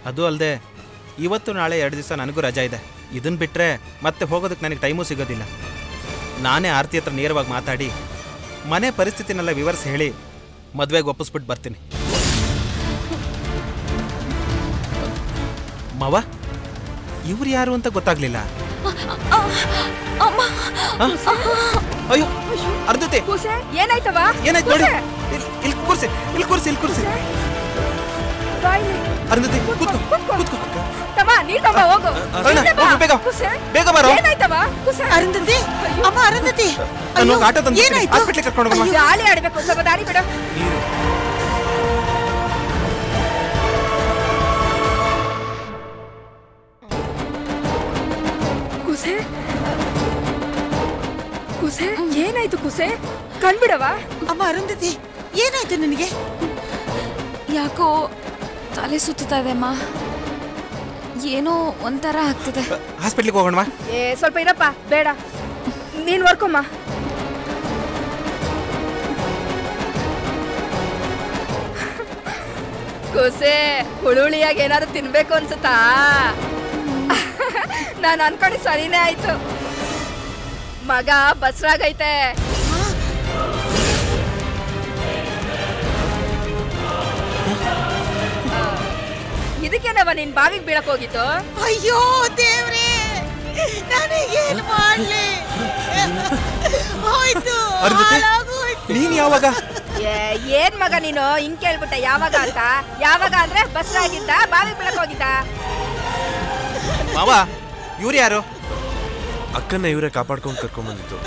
ಅದು ಅಲ್ಲದೆ ಇವತ್ತು ನಾಳೆ ಎರಡು ದಿವಸ ನನಗೂ ರಜಾ ಇದೆ ಇದನ್ನು ಬಿಟ್ಟರೆ ಮತ್ತೆ ಹೋಗೋದಕ್ಕೆ ನನಗೆ ಟೈಮೂ ಸಿಗೋದಿಲ್ಲ ನಾನೇ ಆರತಿ ಹತ್ರ ನೇರವಾಗಿ ಮಾತಾಡಿ ಮನೆ ಪರಿಸ್ಥಿತಿನೆಲ್ಲ ವಿವರಿಸಿ ಹೇಳಿ ಮದುವೆಗೆ ಒಪ್ಪಿಸ್ಬಿಟ್ಟು ಬರ್ತೀನಿ ಮವ ಇವ್ರು ಯಾರು ಅಂತ ಗೊತ್ತಾಗ್ಲಿಲ್ಲ ಹ? ಅಯ್ಯೋ ಅರ್ಧತೆ ಕೂಸೆ ಏನಾಯ್ತವ ಏನಾಯ್ತು ನೋಡಿ ಇಲ್ಲಿ ಇಲ್ಲಿ ಕೂರ್ಸಿ ಇಲ್ಲಿ ಕೂರ್ಸಿ ಇಲ್ಲಿ ಕೂರ್ಸಿ ಬಾಯ್ಲಿ ಅರುಂಧತಿ ಕೂತ್ಕೋ ಕೂತ್ಕೋ ತಮ್ಮ ನೀ ತಮ್ಮ ಹೋಗು ಅಣ್ಣ, ಹಿಂದೆ ಬಾ. ಹೋಗು ಬೇಗ. ಕೂಸೆ, ಬೇಗ ಬಾರೋ. ಏನಾಯ್ತವ ಕೂಸೆ ಅರುಂಧತಿ ಅಮ್ಮ ಅರುಂಧತಿ ನಾನು ಅಯ್ಯೋ, ಆಟೋ ತಂದು ಏನಾಯ್ತು ಹಾಸ್ಪಿಟ್ಲಿಗೆ ಕರ್ಕೊಂಡು ಹೋಗಮ್ಮ ಗಾಳಿ ಆಡ್ಬೇಕು ಸ್ವಲ್ಪ ದಾರಿ ಬಿಡು ಕುಸೆ ಕುಸೆ ಏನಾಯ್ತು ಕುಸೆ ಕಣ್ಬಿಡವ ಅಮ್ಮ ಅರುಂಧತಿ ಏನಾಯ್ತು ನಿನಗೆ ಯಾಕೋ ತಲೆ ಸುತ್ತಾ ಇದೆ ಅಮ್ಮ ಏನೋ ಒಂಥರ ಆಗ್ತಿದೆ ಹಾಸ್ಪಿಟ್ಲಿಗೆ ಹೋಗೋಣವಾ ಏ ಸ್ವಲ್ಪ ಇರಪ್ಪ ಬೇಡ ನೀನ್ ವರ್ಕೊಮ್ಮ ಕುಸೆ ಹುಳುಳಿಯಾಗಿ ಏನಾದ್ರು ತಿನ್ಬೇಕು ಅನ್ಸುತ್ತಾ ನಾನು ಅನ್ಕೊಂಡು ಸರಿನೇ ಆಯ್ತು ಮಗ ಬಸ್ರಾಗೈತೆ ಇದಕ್ಕೇನವ ನೀನ್ ಬಾವಿಗೆ ಬೀಳಕ್ ಹೋಗಿದ್ದು ಅಯ್ಯೋ ದೇವ್ರೇ ನನಗೇನ್ ಮಾಡ್ಲಿ ಹೋಯ್ತು ಅರುಂಧತಿ ಹಾಳಾಗೋಯ್ತು. ನೀನ್ ಯಾವಾಗ ಏ, ಏನ್ ಮಗ ನೀನು ಹಿಂಗ್ ಕೇಳ್ಬಿಟ್ಟೆ ಯಾವಾಗ ಅಂತ ಯಾವಾಗ ಅಂದ್ರೆ ಬಸ್ರಾಗಿದ್ದ ಬಾವಿ ಬೀಳಕ್ ಹೋಗಿದ್ದ ಮಾವ ಇವ್ರು ಯಾರು ಅಕ್ಕನ್ನ ಇವರೇ ಕಾಪಾಡ್ಕೊಂಡು ಕರ್ಕೊಂಡ್ಬಂದಿತ್ತು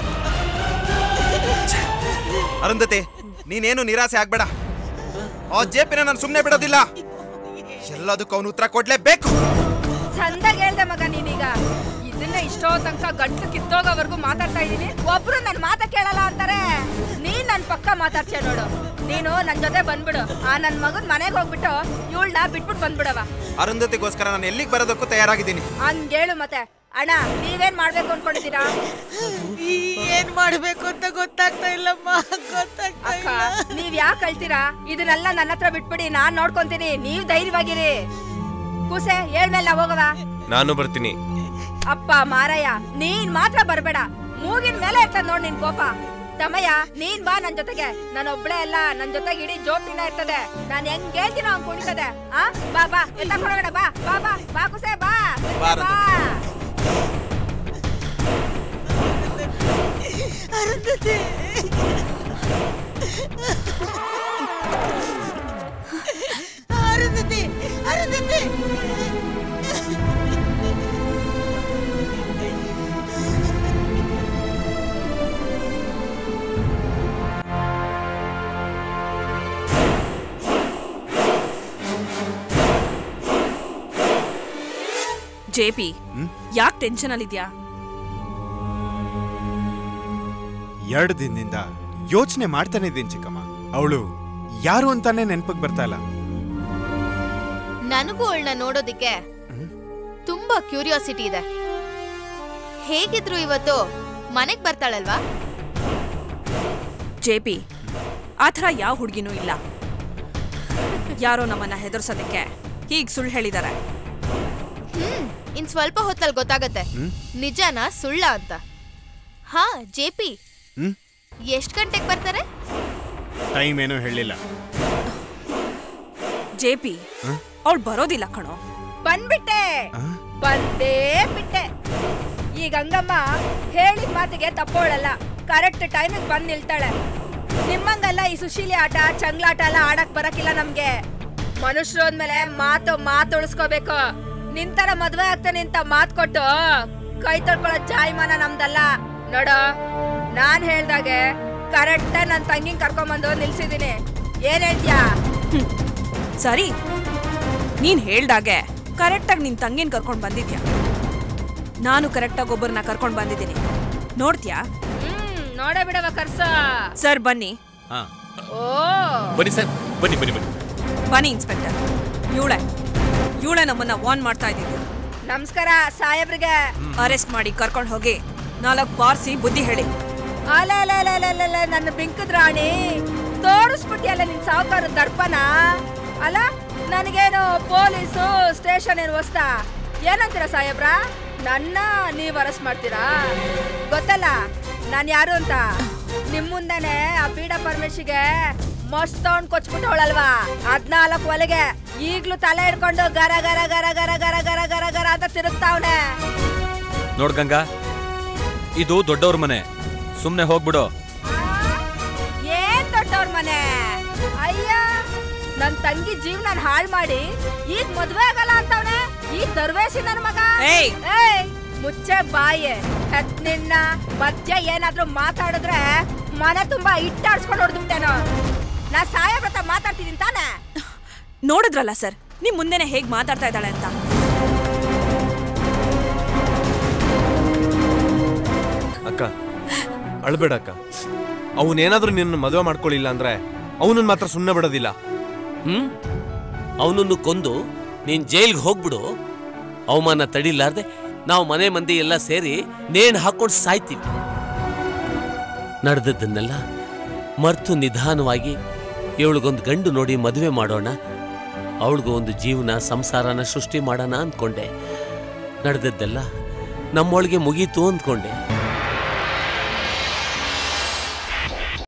ಅರುಂಧತಿ ನೀನೇನು ನಿರಾಸೆ ಆಗ್ಬೇಡ ಆ ಜೇಪಿನ ನಾನು ಸುಮ್ಮನೆ ಬಿಡೋದಿಲ್ಲ ಎಲ್ಲದಕ್ಕೂ ಅವನು ಉತ್ತರ ಕೊಡ್ಲೇಬೇಕು ಚಂದಾಗ ಹೇಳ್ದೆ ಮಗ ನೀನೀಗ ಇದನ್ನ ಇಷ್ಟೋ ತನಕ ಗಂಟು ಕಿತ್ತೋಗೋವರೆಗೂ ಮಾತಾಡ್ತಾ ಇದೀನಿ ಒಬ್ರು ನನ್ ಮಾತ ಕೇಳಲ್ಲ ಅಂತಾರೆ ನೀನ್ ನನ್ ಪಕ್ಕ ಮಾತಾಡ್ತೀಯ ನೋಡು ನೀನು ನನ್ ಜೊತೆ ಬಂದ್ಬಿಡು ಆ ನನ್ ಮಗನ್ ಮನೆಗೆ ಹೋಗ್ಬಿಟ್ಟು ಇವಳನ್ನ ಬಿಟ್ಬಿಟ್ಟು ಬಂದ್ಬಿಡವ ಅರುಂಧತಿಗೋಸ್ಕರ ನಾನು ಎಲ್ಲಿಗೆ ಬರೋದಕ್ಕೂ ತಯಾರಾಗಿದ್ದೀನಿ ಹಂಗೇಳು ಮತ್ತೆ ಅಣ್ಣ ನೀವೇನ್ ಮಾಡ್ಬೇಕು ಅನ್ಕೊಂಡಿದ್ದೀರಾ ಏನ್ ಮಾಡ್ಬೇಕು ಅಂತ ಗೊತ್ತಾಗ್ತಾ ಇಲ್ಲಮ್ಮ ಗೊತ್ತಾಗ್ತಾ ಅಕ್ಕ ಇಲ್ಲ ನೀವ್ ಯಾಕೆ ಅಳ್ತೀರಾ ಇದನ್ನೆಲ್ಲ ನನ್ನ ಹತ್ರ ಬಿಟ್ಬಿಡಿ ನಾನ್ ನೋಡ್ಕೊಂತೀನಿ ನೀವ್ ಧೈರ್ಯವಾಗಿರಿ ಕೂಸೆ ಹೇಳ್ಮೇಲೆ ಹೋಗವ ನಾನು ಬರ್ತೀನಿ ಅಪ್ಪ ಮಾರಯ್ಯ ನೀನ್ ಮಾತ್ರ ಬರ್ಬೇಡ ಮೂಗಿನ ಮೇಲೆ ಇರ್ತದ ನೋಡ್ ನಿನ್ ಕೋಪ ತಮ್ಮಯ್ಯ ನೀನ್ ಬಾ ನನ್ ಜೊತೆಗೆ ನಾನು ಒಬ್ಳೆ ಅಲ್ಲ ನನ್ ಜೊತೆಗೆ ಇಡೀ ಜೋಪಿನ ಇರ್ತದೆ ನಾನ್ ಹೆಂಗ್ ಹೇಳ್ತೀನೋ ಹಂಗ್ ಕುಣಿತದೆ ಆ ಬಾ ಬಾ ಎಲ್ಲ ಕೊಡೋಣ ಬಾ ಬಾ ಬಾ ಬಾ ಕುಸೆ ಬಾ ಬಾ, ಬಾ ಅರುಂಧತಿ ಅರುಂಧತಿ ಅರುಂಧತಿ ಜೆ ಪಿ ಯಾಕೆ ಟೆನ್ಷನ್ ಅಲ್ಲಿದ್ಯಾ ಎರಡು ದಿನದಿಂದ ಯೋಚನೆ ಮಾಡ್ತಾನೆ ಇದ್ದೀನಿ ಚಿಕ್ಕಮ್ಮ ಅವಳು ಯಾರು ಅಂತಾನೆ ನೆನ್ಪಕ್ ಬರ್ತಾ ಇಲ್ಲ ನನಗೂ ಅವಳನ್ನ ನೋಡೋದಿಕ್ಕೆ ತುಂಬಾ ಕ್ಯೂರಿಯಾಸಿಟಿ ಇದೆ ಹೇಗಿದ್ರು ಇವತ್ತು ಮನೆಗ್ ಬರ್ತಾಳಲ್ವಾ ಜೆ ಪಿ ಆ ಥರ ಯಾವ ಹುಡುಗಿನೂ ಇಲ್ಲ ಯಾರೋ ನಮ್ಮನ್ನ ಹೆದರ್ಸೋದಕ್ಕೆ ಹೀಗ್ ಸುಳ್ಳು ಹೇಳಿದ್ದಾರೆ ಹ್ಮ್ ಇನ್ ಸ್ವಲ್ಪ ಹೊತ್ತಲ್ಲಿ ಗೊತ್ತಾಗತ್ತೆ ನಿಜಾನ ಸುಳ್ಳ ಅಂತ ಹಾ ಜೆ ಪಿ ಹ್ಮ್? ಎಷ್ಟ್ ಗಂಟೆಗೆ ಬರ್ತಾರೆ ಟೈಮ್ ಏನೂ ಹೇಳಿಲ್ಲ ಜೆ ಪಿ ಅವಳು ಬರೋದಿಲ್ಲ ಕಣೋ ಬಂದ್ಬಿಟ್ಟೆ ಬಂದೇ ಬಿಟ್ಟೆ ಈ ಗಂಗಮ್ಮ ಹೇಳಿದ ಮಾತಿಗೆ ತಪ್ಪೋಳಲ್ಲ ಕರೆಕ್ಟ್ ಟೈಮಿಗೆ ಬಂದ್ ನಿಲ್ತಾಳೆ ನಿಮ್ಮಂಗಲ್ಲ ಈ ಸುಶೀಲಿ ಆಟ ಚಂಗ್ಲಾಟ ಎಲ್ಲ ಆಡಕ್ ಬರಕಿಲ್ಲ ನಮ್ಗೆ ಮನುಷ್ಯರು ಅಂದ್ಮೇಲೆ ಮಾತು ಮಾತು ಉಳಿಸ್ಕೋಬೇಕು ನಿಂತರ ಮದ್ವೆ ಆಗ್ತಾನೆ ಅಂತ ಮಾತ್ ಕೊಟ್ಟು ಕೈ ತೊಳ್ಕೊಳ್ಳೋ ಜಾಯ್ಮಾನ ನಮ್ದಲ್ಲ ನೋಡೋ ನಾನ್ ಹೇಳ್ದಾಗೆ ಕರೆಕ್ಟ್ ನನ್ ತಂಗಿನ್ ಕರ್ಕೊಂಬಂದು ನಿಲ್ಸಿದೀನಿ ಏನ್ ಹೇಳ್ತ್ಯಾ ಸರಿ ನೀನ್ ಹೇಳ್ದಾಗೆ ಕರೆಕ್ಟಾಗಿ ನಿನ್ ತಂಗಿನ ಕರ್ಕೊಂಡ್ ಬಂದಿದ್ಯಾ ನಾನು ಕರೆಕ್ಟಾಗಿ ಒಬ್ಬರನ್ನ ಕರ್ಕೊಂಡ್ ಬಂದಿದ್ದೀನಿ ನೋಡ್ತ್ಯಾ ಹ್ಮ್ ನೋಡೇ ಬಿಡವ ಕರ್ಸ ಸರ್ ಬನ್ನಿ ಹಾ ಓ ಬನ್ನಿ ಸರ್ ಬನ್ನಿ ಬನ್ನಿ ಬನ್ನಿ ಬನ್ನಿ ಇನ್ಸ್ಪೆಕ್ಟರ್ ಇವಳೆ ಇವಳೆ ನಮ್ಮನ್ನ ವಾರ್ನ್ ಮಾಡ್ತಾ ಇದ್ದೀವಿ ನಮಸ್ಕಾರ ಸಾಹೇಬ್ರಿಗೆ ಅರೆಸ್ಟ್ ಮಾಡಿ ಕರ್ಕೊಂಡು ಹೋಗಿ ನಾಲ್ಕು ಬಾರ್ಸಿ ಬುದ್ಧಿ ಹೇಳಿ ಅಲ್ಲ ನನ್ನ ಬಿಂಕದ ರಾಣಿ ತೋರಿಸ್ಬಿಟ್ಟಿಯಲ್ಲ ನಿನ್ ಸಾವುಕಾರ ದರ್ಪನ ಅಲ್ಲ ನನಗೇನು ಪೊಲೀಸು ಸ್ಟೇಷನ್ ಏನು ಹೊಸ್ತಾ ಏನಂತೀರ ಸಾಹೇಬ್ರ ನನ್ನ ನೀವ್ ಅರೆಸ್ಟ್ ಮಾಡ್ತೀರಾ ಗೊತ್ತಲ್ಲ ನಾನು ಯಾರು ಅಂತ ನಿಮ್ ಮುಂದೆನೆ ಆ ಪೀಡ ಪರಮೇಶಿಗೆ ಮಸ್ತ್ ತಗೊಂಡ್ ಕೊಚ್ಬಿಟ್ಟವಳಲ್ವಾ ಹದ್ನಾಲ್ಕು ಒಲೆಗೆ ಈಗ್ಲೂ ತಲೆ ಹಿಡ್ಕೊಂಡು ಗರ ಗರ ಗರ ಗರ ಗರ ಗರ ಗರ ಗರ ಅಂತ ತಿರುಗ್ತಾವ್ನೆ ನೋಡ್ ಗಂಗಾ ಇದು ದೊಡ್ಡವ್ರ ಮನೆ ಸುಮ್ನೆ ಹೋಗ್ಬಿಡು ಏನ್ ದೊಡ್ಡವ್ರ ಮನೆ ಅಯ್ಯ ನನ್ ತಂಗಿ ಜೀವನ ಹಾಳ್ ಮಾಡಿ ಈಗ ಮದ್ವೆ ಆಗಲ್ಲ ಅಂತವ್ನೆ ಈ ದರ್ವೇಸಿ ನನ್ ಮಗ ಏಯ್! ಏಯ್ ಮುಚ್ಚೆ ಬಾಯೆ ಹೆತ್ ನಿನ್ನ ಮಧ್ಯ ಏನಾದ್ರೂ ಮಾತಾಡಿದ್ರೆ ಮನೆ ತುಂಬಾ ಇಟ್ಟಾಡ್ಸ್ಕೊಂಡು ಹೊಡೆದ್ಬಿಟ್ಟೇನೋ ನಾ ಸಾಹೇಬ್ರ ಹತ್ರ ಮಾತಾಡ್ತಿದ್ದೀನಿ ತಾನೆ ನೋಡಿದ್ರಲ್ಲ ಸರ್ ನಿಮ್ ಮುಂದೆನೆ ಹೇಗ್ ಮಾತಾಡ್ತಾ ಇದ್ದಾಳೆ ಅಂತ ಅಕ್ಕ ಅಳ್ಬೇಡ ಅಕ್ಕ ಅವನೇನಾದ್ರೂ ನಿನ್ನ ಮದುವೆ ಮಾಡ್ಕೊಳ್ಳಿಲ್ಲ ಅಂದ್ರೆ ಅವನನ್ನ ಮಾತ್ರ ಸುಮ್ಮನೆ ಬಿಡೋದಿಲ್ಲ ಹ್ಮ್ ಅವನನ್ನು ಕೊಂದು ನೀನ್ ಜೈಲ್ಗೆ ಹೋಗ್ಬಿಡು ಅವಮಾನ ತಡಿಲಾರ್ದೆ ನಾವು ಮನೆ ಮಂದಿ ಎಲ್ಲ ಸೇರಿ ನೇಣು ಹಾಕೊಂಡು ಸಾಯ್ತೀವಿ ನಡೆದದ್ದನ್ನೆಲ್ಲ ಮರ್ತು ನಿಧಾನವಾಗಿ ಇವಳಿಗೊಂದು ಗಂಡು ನೋಡಿ ಮದುವೆ ಮಾಡೋಣ ಅವಳಿಗೂ ಒಂದು ಜೀವನ ಸಂಸಾರನ ಸೃಷ್ಟಿ ಮಾಡೋಣ ಅಂದ್ಕೊಂಡೆ ನಡೆದದ್ದೆಲ್ಲ ನಮ್ಮೊಳಗೆ ಮುಗೀತು ಅಂದ್ಕೊಂಡೆ